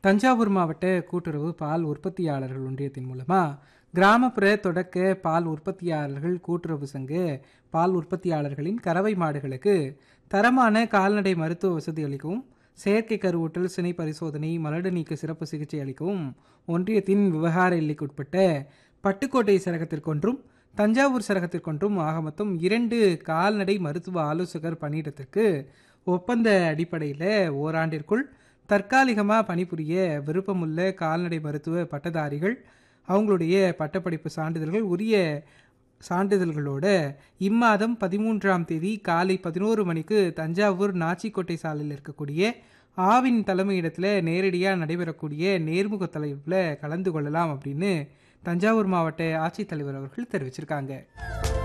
தஞ்சாவூர் மாவட்ட கூட்டுறவு பால் உற்பத்தியாளர்கள் ஒன்றியத்தின் மூலமா கிராமப்புற தொடக்க பால் உற்பத்தியாளர்கள் கூட்டுறவு சங்க பால் உற்பத்தியாளர்களின் கறவை மாடுகளுக்கு தரமான கால்நடை மருத்துவ வசதி அளிக்கவும் செயற்கை கருவூட்டல் சினை பரிசோதனை மலடு நீக்க சிறப்பு சிகிச்சை அளிக்கவும் ஒன்றியத்தின் விவகார எல்லைக்குட்பட்ட பட்டுக்கோட்டை சரகத்திற்கொன்றும் தஞ்சாவூர் சரகத்திற்கொன்றும் ஆக மொத்தம் இரண்டு கால்நடை மருத்துவ ஆலோசகர் பணியிடத்திற்கு ஒப்பந்த அடிப்படையில் ஓராண்டிற்குள் தற்காலிகமாக பணிபுரிய விருப்பமுள்ள கால்நடை மருத்துவ பட்டதாரிகள் அவங்களுடைய பட்டப்படிப்பு சான்றிதழ்கள் உரிய சான்றிதழ்களோட இம்மாதம் பதிமூன்றாம் தேதி காலை பதினோரு மணிக்கு தஞ்சாவூர் நாச்சிக்கோட்டை சாலையில் இருக்கக்கூடிய ஆவின் தலைமையிடத்தில் நேரடியாக நடைபெறக்கூடிய நேர்முக தலைப்பில் கலந்து கொள்ளலாம் அப்படின்னு தஞ்சாவூர் மாவட்ட ஆட்சித்தலைவர் அவர்கள் தெரிவிச்சிருக்காங்க